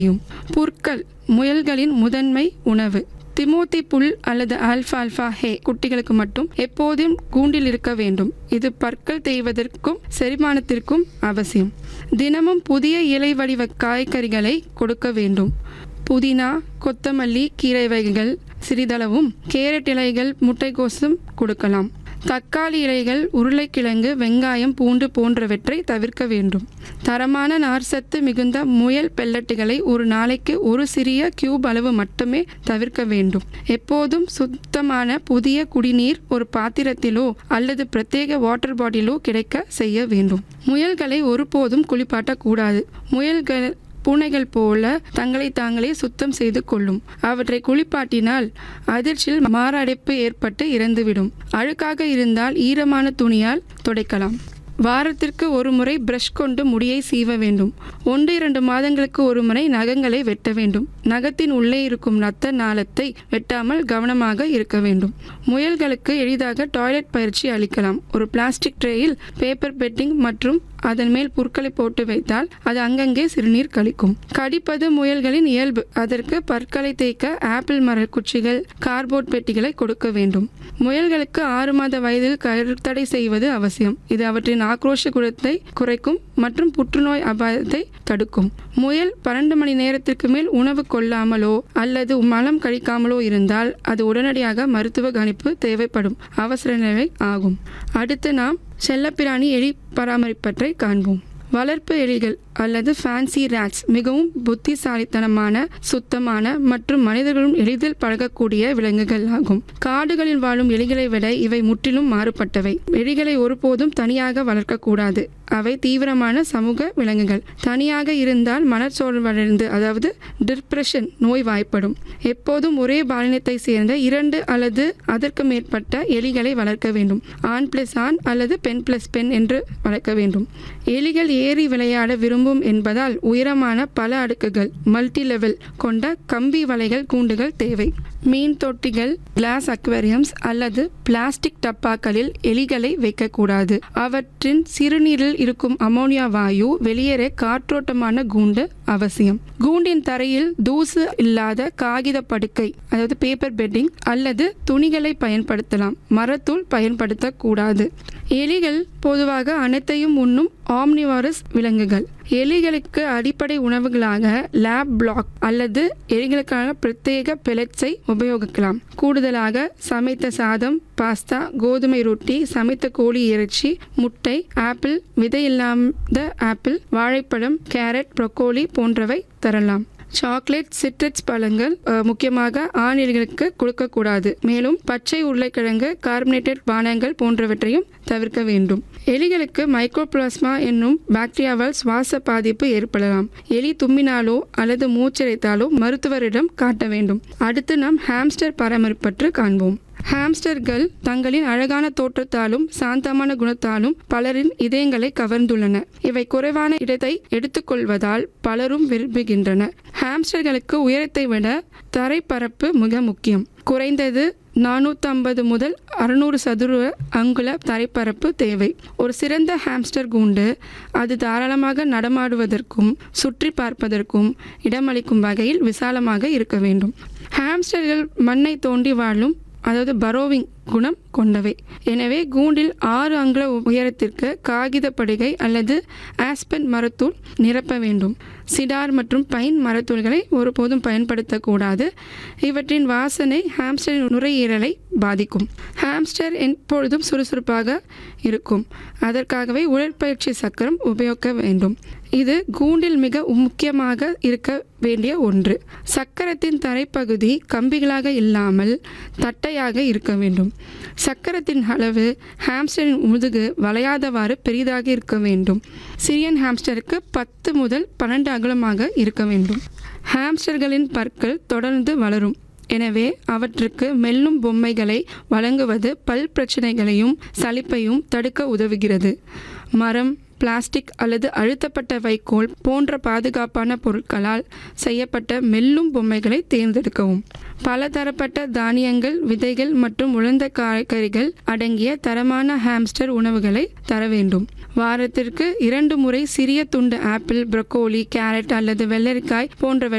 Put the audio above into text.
யும். புற்கள் முயல்களின் முதன்மை உணவு திமோத்தி புல் அல்லது ஆல்ஃபால்ஃபா ஹே குட்டிகளுக்கு மட்டும் எப்போதும் கூண்டில் இருக்க வேண்டும் இது பற்கள் தேய்வதற்கும் செரிமானத்திற்கும் அவசியம் தினமும் புதிய இலை வடிவ காய்கறிகளை கொடுக்க வேண்டும் புதினா கொத்தமல்லி கீரை வகைகள் சிறிதளவும் கேரட் இலைகள் முட்டைக்கோசும் கொடுக்கலாம் தக்காளி இலைகள் உருளைக்கிழங்கு வெங்காயம் பூண்டு போன்றவற்றை தவிர்க்க வேண்டும் தரமான நார்சத்து மிகுந்த முயல் பெல்லட்டுகளை ஒரு நாளைக்கு ஒரு சிறிய கியூப் அளவு மட்டுமே தவிர்க்க வேண்டும் எப்போதும் சுத்தமான புதிய குடிநீர் ஒரு பாத்திரத்திலோ அல்லது பிரத்யேக வாட்டர் பாட்டிலோ கிடைக்க செய்ய வேண்டும் முயல்களை ஒருபோதும் குளிப்பாட்டக்கூடாது முயல்கள் பூனைகள் போல தங்களை தாங்களே சுத்தம் செய்து கொள்ளும் அவற்றை குளிப்பாட்டினால் அதிர்ச்சியில் மாரடைப்பு ஏற்பட்டு இறந்துவிடும் அழுக்காக இருந்தால் ஈரமான துணியால் துடைக்கலாம் வாரத்திற்கு ஒரு முறை பிரஷ் கொண்டு முடியை சீவ வேண்டும் ஒன்று இரண்டு மாதங்களுக்கு ஒரு முறை நகங்களை வெட்ட வேண்டும் நகத்தின் உள்ளே இருக்கும் நத்த நாளத்தை வெட்டாமல் கவனமாக இருக்க வேண்டும் முயல்களுக்கு எளிதாக டாய்லெட் பயிற்சி அளிக்கலாம் ஒரு பிளாஸ்டிக் ட்ரேயில் பேப்பர் பெட்டிங் மற்றும் அதன் மேல் புற்களை போட்டு வைத்தால் அது அங்கங்கே சிறுநீர் கழிக்கும் கடிப்பது முயல்களின் இயல்பு அதற்கு பற்களை தேய்க்க ஆப்பிள் மர குச்சிகள் கார்போர்ட் பெட்டிகளை கொடுக்க வேண்டும் முயல்களுக்கு ஆறு மாத வயதில் கருத்தடை செய்வது அவசியம் இது அவற்றின் ஆக்ரோஷ குணத்தை குறைக்கும் மற்றும் புற்றுநோய் அபாயத்தை தடுக்கும் முயல் பன்னெண்டு மணி நேரத்திற்கு மேல் உணவு கொள்ளாமலோ அல்லது மலம் கழிக்காமலோ இருந்தால் அது உடனடியாக மருத்துவ கணிப்பு தேவைப்படும் அவசர நிலை ஆகும் அடுத்து நாம் செல்லப்பிராணி எலி பராமரிப்பற்றை காண்போம் வளர்ப்பு எலிகள் அல்லது ஃபேன்சி ரேட்ஸ் மிகவும் புத்திசாலித்தனமான சுத்தமான மற்றும் மனிதர்களும் எளிதில் பழகக்கூடிய விலங்குகள் ஆகும் காடுகளில் வாழும் எலிகளை விட இவை முற்றிலும் மாறுபட்டவை எலிகளை ஒருபோதும் தனியாக வளர்க்கக்கூடாது அவை தீவிரமான சமூக விலங்குகள் தனியாக இருந்தால் மனச்சோர்வடைந்து அதாவது டிப்ரெஷன் நோய் வாய்ப்படும் எப்போதும் ஒரே பாலினத்தை சேர்ந்த இரண்டு அல்லது அதற்கு மேற்பட்ட எலிகளை வளர்க்க வேண்டும் ஆண் பிளஸ் ஆண் அல்லது பெண் பிளஸ் பெண் என்று வளர்க்க வேண்டும் எலிகள் ஏறி விளையாட விரும்பும் என்பதால் உயரமான பல அடுக்குகள் மல்டி லெவல் கொண்ட கம்பி வலைகள் கூண்டுகள் தேவை மீன் தொட்டிகள் கிளாஸ் அக்வேரியம்ஸ் அல்லது பிளாஸ்டிக் டப்பாக்களில் எலிகளை வைக்கக்கூடாது அவற்றின் சிறுநீரில் இருக்கும் அமோனியா வாயு வெளியேற காற்றோட்டமான கூண்டு அவசியம் கூண்டின் தரையில் தூசு இல்லாத காகித படுக்கை அதாவது பேப்பர் பெட்டிங் அல்லது துணிகளை பயன்படுத்தலாம் மரத்தூள் பயன்படுத்தக்கூடாது எலிகள் பொதுவாக அனைத்தையும் உண்ணும் ஆம்னிவாரஸ் விலங்குகள் எலிகளுக்கு அடிப்படை உணவுகளாக லேப் பிளாக் அல்லது எலிகளுக்கான பிரத்யேக பெலட்ஸை உபயோகிக்கலாம் கூடுதலாக சமைத்த சாதம் பாஸ்தா கோதுமை ரொட்டி சமைத்த கோழி இறைச்சி முட்டை ஆப்பிள் விதை இல்லாத ஆப்பிள் வாழைப்பழம் கேரட் ப்ரொக்கோலி போன்றவை தரலாம் சாக்லேட் சிட்ரஸ் பழங்கள் அஹ், முக்கியமாக ஆண் எலிகளுக்கு கொடுக்கக்கூடாது மேலும் பச்சை உருளைக்கிழங்கு கார்பனேட்டட் பானங்கள் போன்றவற்றையும் தவிர்க்க வேண்டும் எலிகளுக்கு மைக்ரோபிளாஸ்மா என்னும் பாக்டீரியாவால் சுவாச பாதிப்பு ஏற்படலாம் எலி தும்மினாலோ அல்லது மூச்சிறைத்தாலோ மருத்துவரிடம் காட்ட வேண்டும் அடுத்து நாம் ஹாம்ஸ்டர் பராமரிப்பற்று காண்போம் ஹாம்ஸ்டர்கள் தங்களின் அழகான தோற்றத்தாலும் சாந்தமான குணத்தாலும் பலரின் இதயங்களை கவர்ந்துள்ளன இவை குறைவான இடத்தை எடுத்துக்கொள்வதால் பலரும் விரும்புகின்றனர் ஹாம்ஸ்டர்களுக்கு உயரத்தை விட தரைப்பரப்பு மிக முக்கியம் குறைந்தது நானூற்றம்பது முதல் அறுநூறு சதுர அங்குல தரைப்பரப்பு தேவை ஒரு சிறந்த ஹாம்ஸ்டர் கூண்டு அது தாராளமாக நடமாடுவதற்கும் சுற்றி பார்ப்பதற்கும் இடமளிக்கும் வகையில் விசாலமாக இருக்க வேண்டும் ஹாம்ஸ்டர்கள் மண்ணை தோண்டி வாழும் அதாவது பரோவிங் குணம் கொண்டவை எனவே கூண்டில் ஆறு அங்குல உயரத்திற்கு காகித படுகை அல்லது ஆஸ்பென் மரத்தூள் நிரப்ப வேண்டும் சிடார் மற்றும் பைன் மரத்தூள்களை ஒருபோதும் பயன்படுத்தக்கூடாது இவற்றின் வாசனை ஹாம்ஸ்டரின் நுரையீரலை பாதிக்கும் ஹாம்ஸ்டர் எப்பொழுதும் சுறுசுறுப்பாக இருக்கும் அதற்காகவே உடற்பயிற்சி சக்கரம் உபயோகிக்க வேண்டும் இது கூண்டில் மிக முக்கியமாக இருக்க வேண்டிய ஒன்று சக்கரத்தின் தரைப்பகுதி கம்பிகளாக இல்லாமல் தட்டையாக இருக்க வேண்டும் சக்கரத்தின் அளவு ஹாம்ஸ்டரின் முதுகு வளையாதவாறு பெரிதாக இருக்க வேண்டும் சிரியன் ஹாம்ஸ்டருக்கு பத்து முதல் பன்னெண்டு அகலமாக இருக்க வேண்டும் ஹாம்ஸ்டர்களின் பற்கள் தொடர்ந்து வளரும் எனவே அவற்றுக்கு மெல்லும் பொம்மைகளை வழங்குவது பல் பிரச்சனைகளையும் சலிப்பையும் தடுக்க உதவுகிறது மரம் பிளாஸ்டிக் அல்லது அழுத்தப்பட்ட வைக்கோல் போன்ற பாதுகாப்பான பொருட்களால் செய்யப்பட்ட மெல்லும் பொம்மைகளை தேர்ந்தெடுக்கவும் பலதரப்பட்ட தானியங்கள் விதைகள் மற்றும் உலர்ந்த காய்கறிகள் அடங்கிய தரமான ஹாம்ஸ்டர் உணவுகளை தர வேண்டும் வாரத்திற்கு இரண்டு முறை சிறிய துண்டு ஆப்பிள் ப்ரொக்கோலி கேரட் அல்லது வெள்ளரிக்காய் போன்றவற்றை